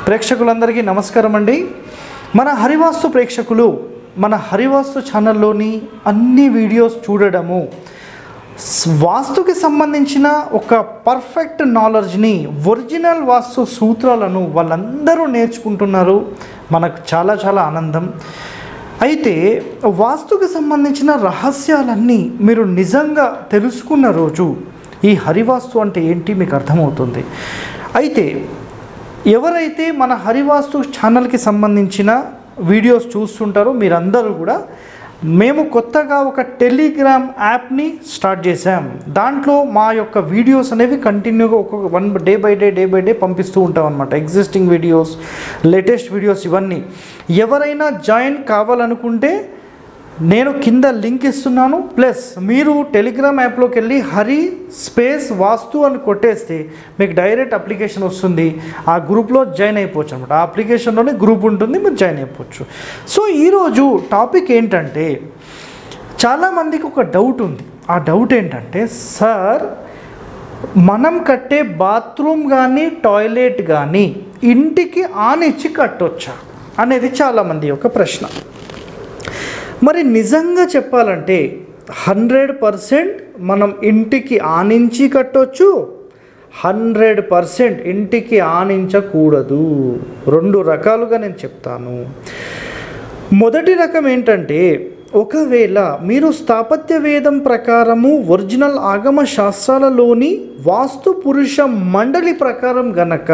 ప్రేక్షకులందరికీ నమస్కారం అండి మన హరివాస్తు ప్రేక్షకులు మన హరివాస్తు ఛానల్లోని అన్ని వీడియోస్ చూడడము స్- వాస్తుకి సంబంధించిన ఒక పర్ఫెక్ట్ నాలెడ్జ్ని ఒరిజినల్ వాస్తు సూత్రాలను వాళ్ళందరూ నేర్చుకుంటున్నారు మనకు చాలా చాలా ఆనందం అయితే వాస్తుకి సంబంధించిన రహస్యాలన్నీ మీరు నిజంగా తెలుసుకున్న రోజు ఈ హరివాస్తు అంటే ఏంటి మీకు అర్థమవుతుంది అయితే ఎవరైతే మన హరివాస్తు ఛానల్కి సంబంధించిన వీడియోస్ చూస్తుంటారో మీరందరూ కూడా మేము కొత్తగా ఒక టెలిగ్రామ్ యాప్ని స్టార్ట్ చేసాం దాంట్లో మా యొక్క వీడియోస్ అనేవి కంటిన్యూగా ఒక్కొక్క one day by day day by day పంపిస్తూ ఉంటాం అనమాట ఎగ్జిస్టింగ్ వీడియోస్ లేటెస్ట్ వీడియోస్ ఇవన్నీ ఎవరైనా జాయిన్ కావాలనుకుంటే నేను కింద లింక్ ఇస్తున్నాను ప్లస్ మీరు టెలిగ్రామ్ యాప్లోకి వెళ్ళి హరి స్పేస్ వాస్తు అని కొట్టేస్తే మీకు డైరెక్ట్ అప్లికేషన్ వస్తుంది ఆ గ్రూప్లో జాయిన్ అయిపోవచ్చు అనమాట ఆ అప్లికేషన్లోనే గ్రూప్ ఉంటుంది మీరు జాయిన్ అయిపోవచ్చు సో ఈరోజు టాపిక్ ఏంటంటే చాలామందికి ఒక డౌట్ ఉంది ఆ డౌట్ ఏంటంటే సార్ మనం కట్టే బాత్రూమ్ కానీ టాయిలెట్ కానీ ఇంటికి ఆన్ ఇచ్చి కట్టొచ్చా అనేది చాలామంది యొక్క ప్రశ్న మరి నిజంగా చెప్పాలంటే హండ్రెడ్ పర్సెంట్ మనం ఇంటికి ఆనించి కట్టొచ్చు హండ్రెడ్ పర్సెంట్ ఇంటికి ఆనించకూడదు రెండు రకాలుగా నేను చెప్తాను మొదటి రకం ఏంటంటే ఒకవేళ మీరు స్థాపత్య వేదం ప్రకారము ఒరిజినల్ ఆగమ శాస్త్రాలలోని వాస్తు పురుష మండలి ప్రకారం గనక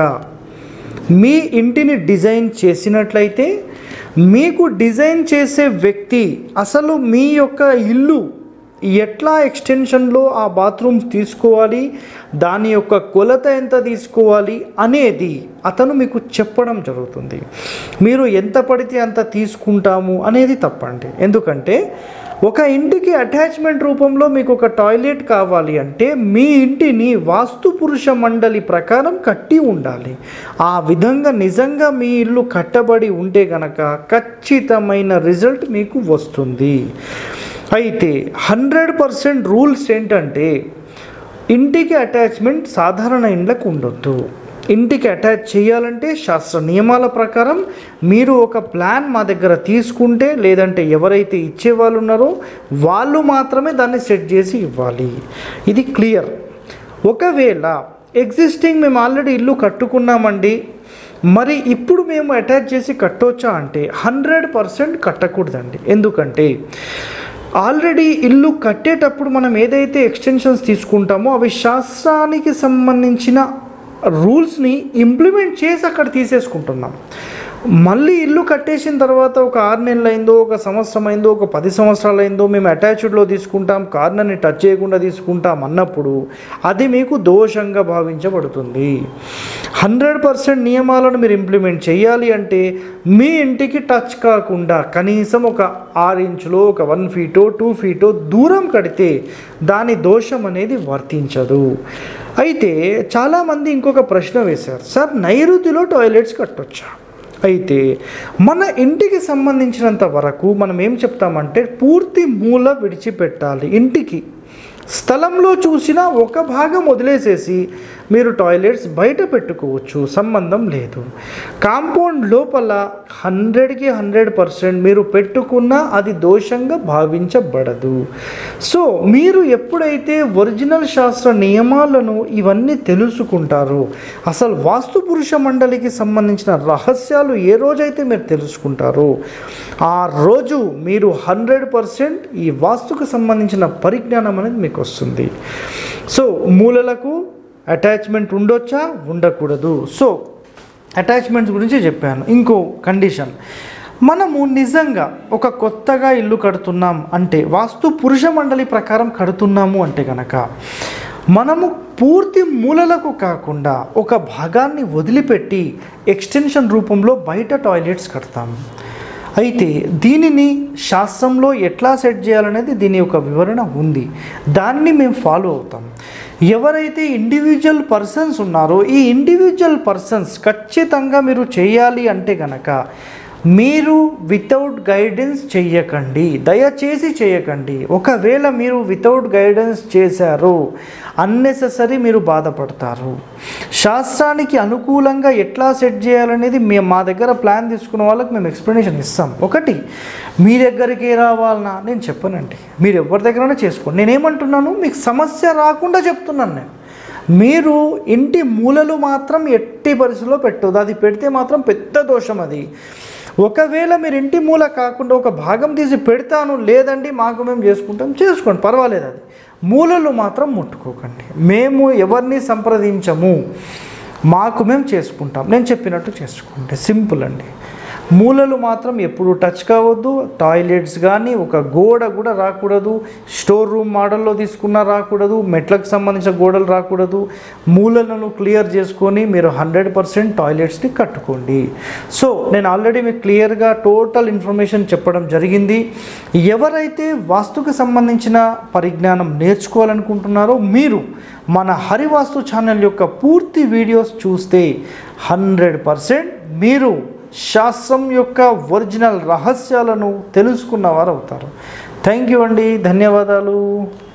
మీ ఇంటిని డిజైన్ చేసినట్లయితే మీకు డిజైన్ చేసే వ్యక్తి అసలు మీ యొక్క ఇల్లు ఎట్లా ఎక్స్టెన్షన్లో ఆ బాత్రూమ్స్ తీసుకోవాలి దాని యొక్క కొలత ఎంత తీసుకోవాలి అనేది అతను మీకు చెప్పడం జరుగుతుంది మీరు ఎంత పడితే అంత తీసుకుంటాము అనేది తప్పండి ఎందుకంటే ఒక ఇంటికి అటాచ్మెంట్ రూపంలో మీకు ఒక టాయిలెట్ కావాలి అంటే మీ ఇంటిని వాస్తు పురుష మండలి ప్రకారం కట్టి ఉండాలి ఆ విధంగా నిజంగా మీ ఇల్లు కట్టబడి ఉంటే గనక ఖచ్చితమైన రిజల్ట్ మీకు వస్తుంది అయితే హండ్రెడ్ పర్సెంట్ రూల్స్ ఏంటంటే ఇంటికి అటాచ్మెంట్ సాధారణ ఇండ్లకు ఉండొద్దు ఇంటికి అటాచ్ చేయాలంటే శాస్త్ర నియమాల ప్రకారం మీరు ఒక ప్లాన్ మా దగ్గర తీసుకుంటే లేదంటే ఎవరైతే ఇచ్చేవాళ్ళు ఉన్నారో వాళ్ళు మాత్రమే దాన్ని సెట్ చేసి ఇవ్వాలి ఇది క్లియర్ ఒకవేళ ఎగ్జిస్టింగ్ మేము ఆల్రెడీ ఇల్లు కట్టుకున్నామండి మరి ఇప్పుడు మేము అటాచ్ చేసి కట్టొచ్చా అంటే హండ్రెడ్ పర్సెంట్ కట్టకూడదండి ఎందుకంటే ఆల్రెడీ ఇల్లు కట్టేటప్పుడు మనం ఏదైతే ఎక్స్టెన్షన్స్ తీసుకుంటామో అవి శాస్త్రానికి సంబంధించిన రూల్స్ని ఇంప్లిమెంట్ చేసి అక్కడ తీసేసుకుంటున్నాం మళ్ళీ ఇల్లు కట్టేసిన తర్వాత ఒక ఆరు నెలలు అయిందో ఒక సంవత్సరం అయిందో ఒక పది సంవత్సరాలు అయిందో మేము అటాచ్డ్లో తీసుకుంటాం కార్నర్ని టచ్ చేయకుండా తీసుకుంటాం అన్నప్పుడు అది మీకు దోషంగా భావించబడుతుంది హండ్రెడ్ పర్సెంట్ నియమాలను మీరు ఇంప్లిమెంట్ చేయాలి అంటే మీ ఇంటికి టచ్ కాకుండా కనీసం ఒక ఆరు ఇంచులో ఒక వన్ ఫీటో టూ ఫీటో దూరం కడితే దాని దోషం అనేది వర్తించదు అయితే చాలామంది ఇంకొక ప్రశ్న వేశారు సార్ నైరుతిలో టాయిలెట్స్ కట్టొచ్చా అయితే మన ఇంటికి సంబంధించినంత వరకు మనం ఏం చెప్తామంటే పూర్తి మూల విడిచిపెట్టాలి ఇంటికి స్థలంలో చూసిన ఒక భాగం వదిలేసేసి మీరు టాయిలెట్స్ బయట పెట్టుకోవచ్చు సంబంధం లేదు కాంపౌండ్ లోపల హండ్రెడ్కి హండ్రెడ్ పర్సెంట్ మీరు పెట్టుకున్నా అది దోషంగా భావించబడదు సో మీరు ఎప్పుడైతే ఒరిజినల్ శాస్త్ర నియమాలను ఇవన్నీ తెలుసుకుంటారో అసలు వాస్తు పురుష మండలికి సంబంధించిన రహస్యాలు ఏ రోజైతే మీరు తెలుసుకుంటారో ఆ రోజు మీరు హండ్రెడ్ పర్సెంట్ ఈ వాస్తుకు సంబంధించిన పరిజ్ఞానం అనేది మీకు వస్తుంది సో మూలలకు అటాచ్మెంట్ ఉండొచ్చా ఉండకూడదు సో అటాచ్మెంట్స్ గురించి చెప్పాను ఇంకో కండిషన్ మనము నిజంగా ఒక కొత్తగా ఇల్లు కడుతున్నాం అంటే వాస్తు పురుష మండలి ప్రకారం కడుతున్నాము అంటే కనుక మనము పూర్తి మూలలకు కాకుండా ఒక భాగాన్ని వదిలిపెట్టి ఎక్స్టెన్షన్ రూపంలో బయట టాయిలెట్స్ కడతాము అయితే దీనిని శాస్త్రంలో ఎట్లా సెట్ చేయాలనేది దీని యొక్క వివరణ ఉంది దాన్ని మేము ఫాలో అవుతాం ఎవరైతే ఇండివిజువల్ పర్సన్స్ ఉన్నారో ఈ ఇండివిజువల్ పర్సన్స్ ఖచ్చితంగా మీరు చేయాలి అంటే గనక మీరు వితౌట్ గైడెన్స్ చెయ్యకండి దయచేసి చేయకండి ఒకవేళ మీరు వితౌట్ గైడెన్స్ చేశారు అన్నెసెసరీ మీరు బాధపడతారు శాస్త్రానికి అనుకూలంగా ఎట్లా సెట్ చేయాలనేది మేము మా దగ్గర ప్లాన్ తీసుకున్న వాళ్ళకి మేము ఎక్స్ప్లెనేషన్ ఇస్తాం ఒకటి మీ దగ్గరికి రావాలన్నా నేను చెప్పనండి మీరు ఎవరి దగ్గరైనా చేసుకోండి నేనేమంటున్నాను మీకు సమస్య రాకుండా చెప్తున్నాను నేను మీరు ఇంటి మూలలు మాత్రం ఎట్టి పరిస్థితిలో పెట్టదు అది పెడితే మాత్రం పెద్ద దోషం అది ఒకవేళ మీరు ఇంటి మూల కాకుండా ఒక భాగం తీసి పెడతాను లేదండి మాకు మేము చేసుకుంటాం చేసుకోండి పర్వాలేదు అది మూలలు మాత్రం ముట్టుకోకండి మేము ఎవరిని సంప్రదించము మాకు మేము చేసుకుంటాం నేను చెప్పినట్టు చేసుకోండి సింపుల్ అండి మూలలు మాత్రం ఎప్పుడు టచ్ కావద్దు టాయిలెట్స్ కానీ ఒక గోడ కూడా రాకూడదు స్టోర్ రూమ్ మోడల్లో తీసుకున్నా రాకూడదు మెట్లకు సంబంధించిన గోడలు రాకూడదు మూలలను క్లియర్ చేసుకొని మీరు హండ్రెడ్ పర్సెంట్ టాయిలెట్స్ని కట్టుకోండి సో నేను ఆల్రెడీ మీకు క్లియర్గా టోటల్ ఇన్ఫర్మేషన్ చెప్పడం జరిగింది ఎవరైతే వాస్తుకు సంబంధించిన పరిజ్ఞానం నేర్చుకోవాలనుకుంటున్నారో మీరు మన హరివాస్తు ఛానల్ యొక్క పూర్తి వీడియోస్ చూస్తే హండ్రెడ్ పర్సెంట్ మీరు శాస్త్రం యొక్క ఒరిజినల్ రహస్యాలను తెలుసుకున్నవారు అవుతారు థ్యాంక్ యూ అండి ధన్యవాదాలు